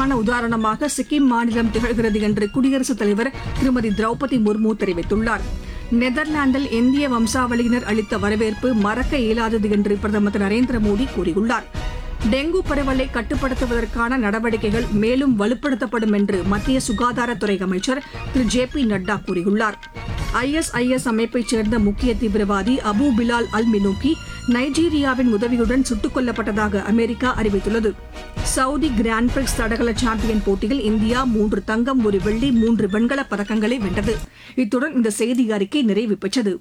இதற்கான உதாரணமாக சிக்கிம் மாநிலம் திகழ்கிறது என்று குடியரசுத் தலைவர் திருமதி திரௌபதி முர்மு தெரிவித்துள்ளார் நெதர்லாந்தில் இந்திய வம்சாவளியினர் அளித்த வரவேற்பு மறக்க இயலாதது என்று பிரதமர் திரு நரேந்திர மோடி கூறியுள்ளார் டெங்கு பரவலை கட்டுப்படுத்துவதற்கான நடவடிக்கைகள் மேலும் வலுப்படுத்தப்படும் என்று மத்திய சுகாதாரத்துறை அமைச்சர் திரு ஜே பி நட்டா கூறியுள்ளார் ஐஎஸ்ஐஎஸ் அமைப்பைச் சேர்ந்த முக்கிய தீவிரவாதி அபு பிலால் அல் மினூக்கி நைஜீரியாவின் உதவியுடன் சுட்டுக் கொல்லப்பட்டதாக அமெரிக்கா அறிவித்துள்ளது சவுதி கிராண்ட் பிரிக்ஸ் தடகள சாம்பியன் போட்டியில் இந்தியா மூன்று தங்கம் ஒரு வெள்ளி மூன்று வெண்கலப் பதக்கங்களை வென்றது இத்துடன் இந்த செய்தி அறிக்கை நிறைவு பெற்றது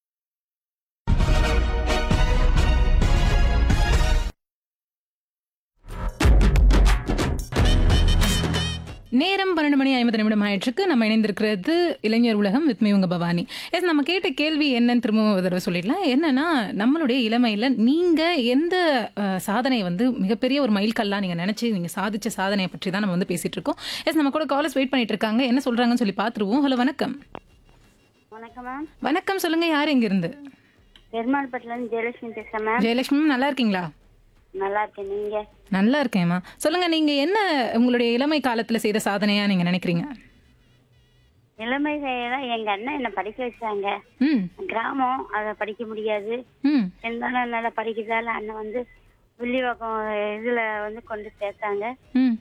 நேரம் பன்னெண்டு மணி ஐம்பது நிமிடம் ஆயிற்றுக்கு நம்ம இணைந்திருக்கிறது இளைஞர் உலகம் வித் மீ உங்க பவானி எஸ் நம்ம கேட்ட கேள்வி என்னன்னு திரும்ப ஒரு தடவை சொல்லிடலாம் என்னன்னா நம்மளுடைய இளமையில நீங்க எந்த அஹ், சாதனையை வந்து மிகப்பெரிய ஒரு மைல்கல்லா நீங்க நினைச்சு நீங்க சாதிச்ச சாதனையை பற்றி தான் நம்ம வந்து பேசிட்டு இருக்கோம் எஸ் நம்ம கூட காலர்ஸ் வெயிட் பண்ணிட்டு இருக்காங்க என்ன சொல்றாங்கன்னு சொல்லி பார்த்துருவோம் ஹலோ வணக்கம் வணக்கம் மேம் வணக்கம் சொல்லுங்க யார் எங்க இருந்து பெருமாள்பட்டிலேருந்து ஜெயலட்சுமி பேசுகிறேன் மேம் ஜெயலட்சுமி மேம், நல்லா இருக்கீங்களா நல்லா இருக்கேன் நீங்க நல்லா இருக்கேம்மா சொல்லுங்க நீங்க என்ன உங்களுடைய இளமை காலத்துல செய்த சாதனையா நீங்க நினைக்கிறீங்க இளமை தான் எங்க அண்ணன் என்னை படிக்க வச்சாங்க ம் கிராமம் அதை படிக்க முடியாது ம் இருந்தாலும் என்னால படிக்கிறதால அண்ணன் வந்து வில்லிவாக்கம் இதுல வந்து கொண்டு சேர்த்தாங்க ம்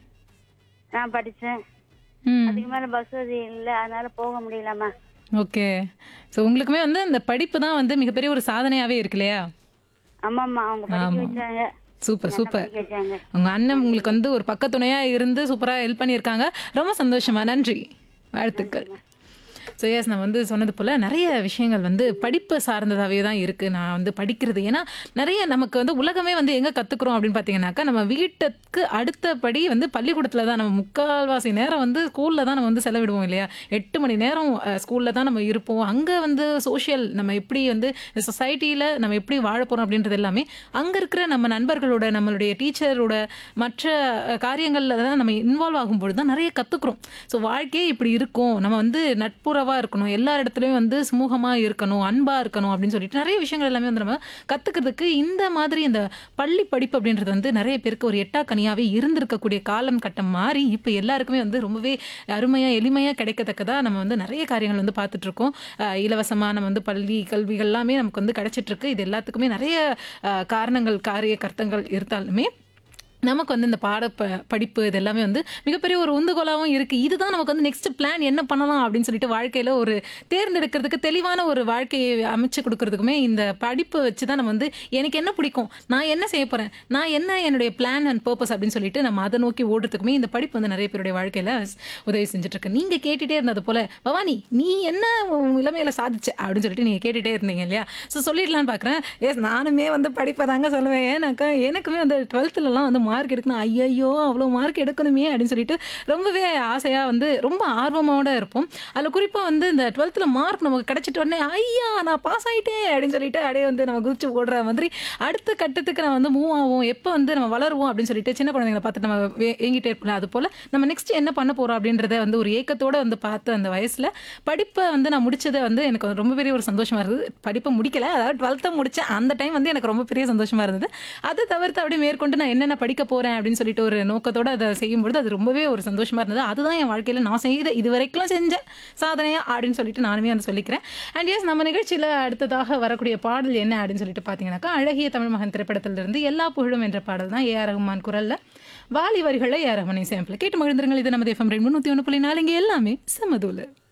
நான் படிச்சேன் ம் அதுக்கு மேல பஸ் வசதி இல்லை அதனால போக முடியலம்மா ஓகே ஸோ உங்களுக்குமே வந்து இந்த படிப்பு தான் வந்து மிகப்பெரிய ஒரு சாதனையாவே இருக்கு இல்லையா ஆமாம்மா அவங்க படிக்க வச்சாங்க சூப்பர் சூப்பர் படிக்க வச்சாங்க உங்க அண்ணன் உங்களுக்கு வந்து ஒரு பக்கத்துணையா இருந்து சூப்பரா ஹெல்ப் பண்ணியிருக்காங்க ரொம்ப சந்தோஷமா நன்றி வாழ்த்துக்கள் ஸோ எஸ் நான் வந்து சொன்னது போல் நிறைய விஷயங்கள் வந்து படிப்பு சார்ந்ததாகவே தான் இருக்குது நான் வந்து படிக்கிறது ஏன்னா நிறைய நமக்கு வந்து உலகமே வந்து எங்கே கற்றுக்குறோம் அப்படின்னு பார்த்தீங்கன்னாக்கா நம்ம வீட்டுக்கு அடுத்தபடி வந்து பள்ளிக்கூடத்தில் தான் நம்ம முக்கால்வாசி நேரம் வந்து ஸ்கூலில் தான் நம்ம வந்து செலவிடுவோம் இல்லையா எட்டு மணி நேரம் ஸ்கூலில் தான் நம்ம இருப்போம் அங்கே வந்து சோஷியல் நம்ம எப்படி வந்து சொசைட்டியில் நம்ம எப்படி வாழ போகிறோம் அப்படின்றது எல்லாமே அங்கே இருக்கிற நம்ம நண்பர்களோட நம்மளுடைய டீச்சரோட மற்ற அஹ், காரியங்கள்ல தான் நம்ம இன்வால்வ் ஆகும்பொழுது தான் நிறைய கற்றுக்குறோம் ஸோ வாழ்க்கையே இப்படி இருக்கும் நம்ம வந்து நட்புறவாக இருக்கணும் எல்லா இடத்துலையும் வந்து சுமூகமாக இருக்கணும் அன்பாக இருக்கணும் அப்படின்னு சொல்லிட்டு நிறைய விஷயங்கள் எல்லாமே வந்து நம்ம கற்றுக்கிறதுக்கு இந்த மாதிரி இந்த பள்ளி படிப்பு அப்படின்றது வந்து நிறைய பேருக்கு ஒரு எட்டா கனியாகவே இருந்திருக்கக்கூடிய காலம் கட்டம் மாறி இப்போ எல்லாருக்குமே வந்து ரொம்பவே அருமையாக எளிமையாக கிடைக்கத்தக்கதாக நம்ம வந்து நிறைய காரியங்கள் வந்து பார்த்துட்டு இருக்கோம் அஹ் இலவசமாக நம்ம வந்து பள்ளி கல்விகள் எல்லாமே நமக்கு வந்து கிடைச்சிட்டு இருக்கு இது எல்லாத்துக்குமே நிறைய அஹ், காரணங்கள் காரிய கர்த்தங்கள் இருந்தாலுமே நமக்கு வந்து இந்த பாட ப படிப்பு இது எல்லாமே வந்து மிகப்பெரிய ஒரு உந்துகோலாகவும் இருக்குது இதுதான் நமக்கு வந்து நெக்ஸ்ட் பிளான் என்ன பண்ணலாம் அப்படின்னு சொல்லிட்டு வாழ்க்கையில் ஒரு தேர்ந்தெடுக்கிறதுக்கு தெளிவான ஒரு வாழ்க்கையை அமைச்சு கொடுக்கறதுக்குமே இந்த படிப்பு வச்சு தான் நம்ம வந்து எனக்கு என்ன பிடிக்கும் நான் என்ன செய்ய போகிறேன் நான் என்ன என்னுடைய பிளான் அண்ட் பர்பஸ் அப்படின்னு சொல்லிட்டு நம்ம அதை நோக்கி ஓடுறதுக்குமே இந்த படிப்பு வந்து நிறைய பேருடைய வாழ்க்கையில் உதவி செஞ்சுட்டு இருக்கு நீங்கள் கேட்டுகிட்டே இருந்தது போல் பவானி நீ என்ன உன் இளமையில சாதிச்ச அப்படின்னு சொல்லிட்டு நீங்கள் கேட்டுகிட்டே இருந்தீங்க இல்லையா ஸோ சொல்லிடலான்னு பார்க்குறேன் எஸ் நானுமே வந்து படிப்பை தாங்க சொல்லுவேன் ஏன்னாக்கா எனக்குமே அந்த டுவெல்த்துலலாம் வந்து மார்க் எடுக்கணும் ஐயையோ அவ்வளோ மார்க் எடுக்கணுமே அப்படின்னு சொல்லிட்டு ரொம்பவே ஆசையாக வந்து ரொம்ப ஆர்வமோட இருப்போம் அதில் குறிப்பாக வந்து இந்த டுவெல்த்தில் மார்க் நமக்கு கிடைச்சிட்ட உடனே ஐயா நான் பாஸ் ஆகிட்டேன் அப்படின்னு சொல்லிட்டு அப்படியே வந்து நம்ம குதிச்சு ஓடுற மாதிரி அடுத்த கட்டத்துக்கு நம்ம வந்து மூவ் ஆகும் எப்போ வந்து நம்ம வளருவோம் அப்படின்னு சொல்லிட்டு சின்ன குழந்தைங்களை பார்த்துட்டு நம்ம வே- ஏங்கிட்டே இருப்போம் அது போல் நம்ம நெக்ஸ்ட் என்ன பண்ண போகிறோம் அப்படின்றத வந்து ஒரு ஏக்கத்தோட வந்து பார்த்து அந்த வயசில் படிப்பை வந்து நான் முடிச்சதை வந்து எனக்கு ரொம்ப பெரிய ஒரு சந்தோஷமா இருந்தது படிப்பை முடிக்கல அதாவது டுவெல்த்தை முடிச்சேன் அந்த டைம் வந்து எனக்கு ரொம்ப பெரிய சந்தோஷமா இருந்தது அதை தவிர்த்து அப்படியே மேற்கொண்டு நான் என்னென்ன படிக்க போறேன் அப்படின்னு சொல்லிட்டு ஒரு நோக்கத்தோட அதை செய்யும்பொழுது அது ரொம்பவே ஒரு சந்தோஷமா இருந்தது அதுதான் என் வாழ்க்கையில நான் செய்த இது வரைக்கும் செஞ்ச சாதனையா அப்படின்னு சொல்லிட்டு நானுமே வந்து சொல்லிக்கிறேன் அண்ட் எஸ் நம்ம நிகழ்ச்சியில அடுத்ததாக வரக்கூடிய பாடல் என்ன அப்படின்னு சொல்லிட்டு பார்த்தீங்கன்னாக்கா அழகிய தமிழ் மகன் திரைப்படத்திலிருந்து எல்லா புகழும் என்ற பாடல் தான் ஏ ஆர் ரஹ்மான் குரல்ல வாலி வரிகளை ஏ ஆர் ரஹ்மான் இசையமைப்பில் கேட்டு மகிழ்ந்திருங்கள் இது நமது எஃப்எம் ரெண்டு முந்நூற்றி ஒன்று புள்ளி நாலு இங்கே எல்லாமே சமதூல